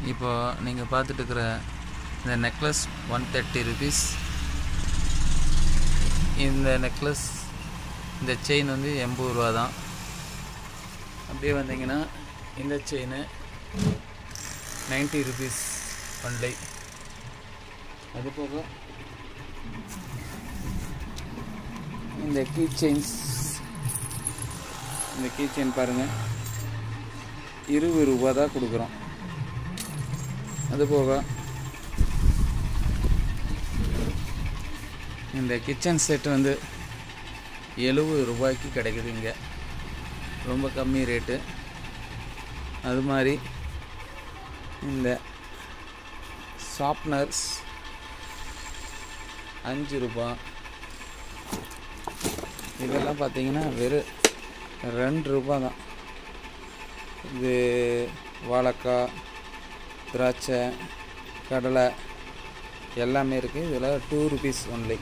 இப்போ நீங்கள் பார்த்துட்டு இருக்கிற இந்த நெக்லஸ் ஒன் தேர்ட்டி ருபீஸ் இந்த நெக்லஸ் இந்த செயின் வந்து எண்பது ரூபா தான் அப்படியே வந்தீங்கன்னா இந்த செயின் நைன்ட்டி ருபீஸ் ஒன்லை அது போக இந்த கீ செயின்ஸ் இந்த கீ செயின் பாருங்கள் இருபது ரூபா தான் கொடுக்குறோம் அது போக இந்த கிச்சன் செட் வந்து எழுபது ரூபாய்க்கு கிடைக்குது இங்கே ரொம்ப கம்மி ரேட்டு அது மாதிரி இந்த ஷார்ப்னர்ஸ் அஞ்சு ரூபா இதெல்லாம் பார்த்தீங்கன்னா வெறும் ரெண்டு ரூபா தான் இது வாழைக்காய் திராட்சை கடலை எல்லாமே இருக்குது இதில் டூ ருபீஸ் ஒன்லி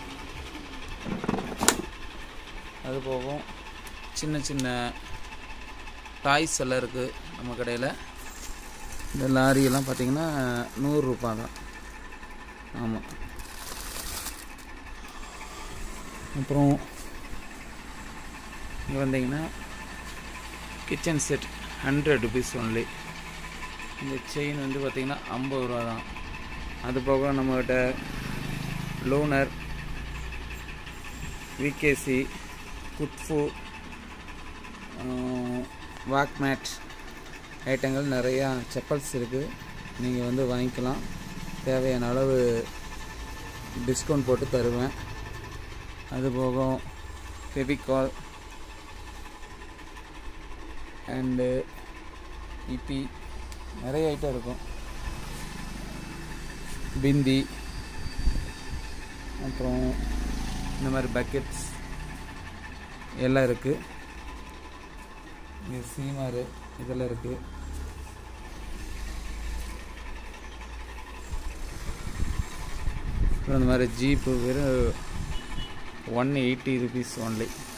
அது போகும் சின்ன சின்ன டாய்ஸ் எல்லாம் இருக்குது நம்ம கடையில் இந்த லாரியெல்லாம் பார்த்தீங்கன்னா நூறுரூபா தான் ஆமாம் அப்புறம் இங்கே வந்தீங்கன்னா kitchen set hundred rupees only இந்த செயின் வந்து பார்த்திங்கன்னா ஐம்பது ரூபா தான் அது போக நம்மக்கிட்ட லோனர் விகேசி குட்ஃபு வாக்மேட் ஐட்டங்கள் நிறையா செப்பல்ஸ் இருக்குது நீங்கள் வந்து வாங்கிக்கலாம் தேவையான அளவு டிஸ்கவுண்ட் போட்டு தருவேன் அது போக ஃபெவிகால் அண்டு இபி நிறைய ஐட்டம் இருக்கும் பிந்தி அப்புறம் இந்த மாதிரி பக்கெட்ஸ் எல்லாம் இருக்குது இங்கே சீமாரு இதெல்லாம் இருக்குது அப்புறம் இந்த மாதிரி ஜீப்பு வெறும் ஒன் எயிட்டி ருபீஸ் ஒன்லி